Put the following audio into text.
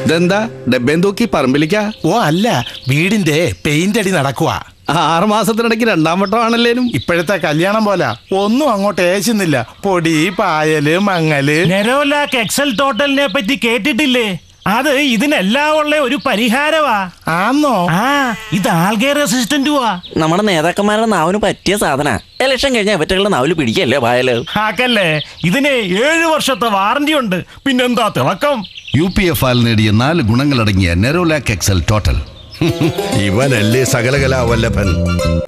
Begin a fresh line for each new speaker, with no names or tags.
ഇതെന്താ ഡബ്ബേം തൂക്കി പറമ്പിലിക്ക
ഓ അല്ല വീടിന്റെ പെയിന്റ് അടി നടക്കുവാ
ആറ് മാസത്തിനിടയ്ക്ക് രണ്ടാം വട്ടമാണല്ലേനും
ഇപ്പോഴത്തെ കല്യാണം പോലെ ഒന്നും അങ്ങോട്ട് ഏശുന്നില്ല പൊടി പായല് മങ്ങല്
നെരോലാക്ക് എക്സൽ ടോട്ടലിനെ പറ്റി കേട്ടിട്ടില്ലേ അത് ഇതിനെല്ലാം ഉള്ള ഒരു പരിഹാരമാ
ആന്നോ
ആ ഇത് ആൾഗേ റെസിസ്റ്റന്റുവാ
നമ്മുടെ നേതാക്കന്മാരുടെ നാവിന് പറ്റിയ സാധന ഇലക്ഷൻ കഴിഞ്ഞ ഇവറ്റകളുടെ നാവില് പിടിക്കല്ലേ പായല്
ആക്കല്ലേ ഇതിന് ഏഴു വർഷത്തെ വാറന്റി ഉണ്ട് പിന്നെന്താ തിളക്കം
യു പി എഫ് ആൽ നേടിയ നാല് ഗുണങ്ങളടങ്ങിയ നെരോലാക്ക് എക്സൽ ടോട്ടൽ
ഇവനല്ലേ സകലകലാവല്ലഭൻ